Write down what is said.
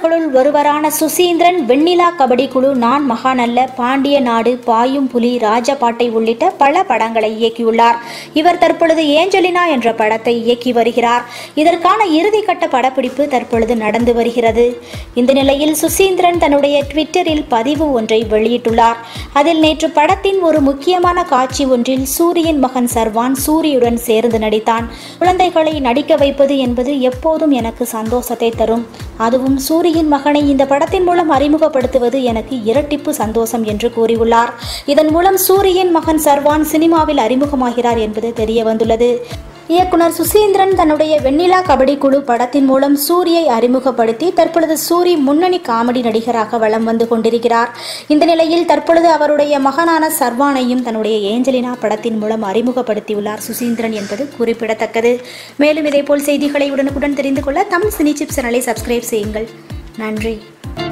இயக்குனர்களுள் ஒருவரான சுசீந்திரன் வெண்ணிலா கபடி குழு நான் மகாநல்ல பாண்டிய நாடு பாயும் புலி ராஜபாட்டை உள்ளிட்ட பல படங்களை இயக்கியுள்ளார் இவர் தற்பொழுது ஏஞ்சலினா என்ற படத்தை இயக்கி வருகிறார் இதற்கான இறுதிக்கட்ட படப்பிடிப்பு தற்பொழுது நடந்து வருகிறது இந்த நிலையில் சுசீந்திரன் தன்னுடைய ட்விட்டரில் பதிவு ஒன்றை வெளியிட்டுள்ளார் அதில் நேற்று படத்தின் ஒரு முக்கியமான காட்சி ஒன்றில் சூரியன் மகன் சர்வான் சூரியுடன் சேர்ந்து நடித்தான் குழந்தைகளை நடிக்க வைப்பது என்பது எப்போதும் எனக்கு சந்தோஷத்தை தரும் அதுவும் சூரியின் மகனை இந்த படத்தின் மூலம் அறிமுகப்படுத்துவது எனக்கு இரட்டிப்பு சந்தோஷம் என்று கூறியுள்ளார் இதன் மூலம் சூரியன் மகன் சர்வான் சினிமாவில் அறிமுகமாகிறார் என்பது தெரிய வந்துள்ளது இயக்குனர் சுசீந்திரன் தன்னுடைய வெண்ணிலா கபடி குழு படத்தின் மூலம் சூரியை அறிமுகப்படுத்தி தற்பொழுது சூரி முன்னணி காமெடி நடிகராக வலம் வந்து கொண்டிருக்கிறார் இந்த நிலையில் தற்பொழுது அவருடைய மகனான சர்வானையும் தன்னுடைய ஏஞ்சலினா படத்தின் மூலம் அறிமுகப்படுத்தியுள்ளார் சுசீந்திரன் என்பது குறிப்பிடத்தக்கது மேலும் இதேபோல் செய்திகளை உடனுக்குடன் தெரிந்து கொள்ள தமிழ் சினி சிப் சேனலை சப்ஸ்கிரைப் செய்யுங்கள் நன்றி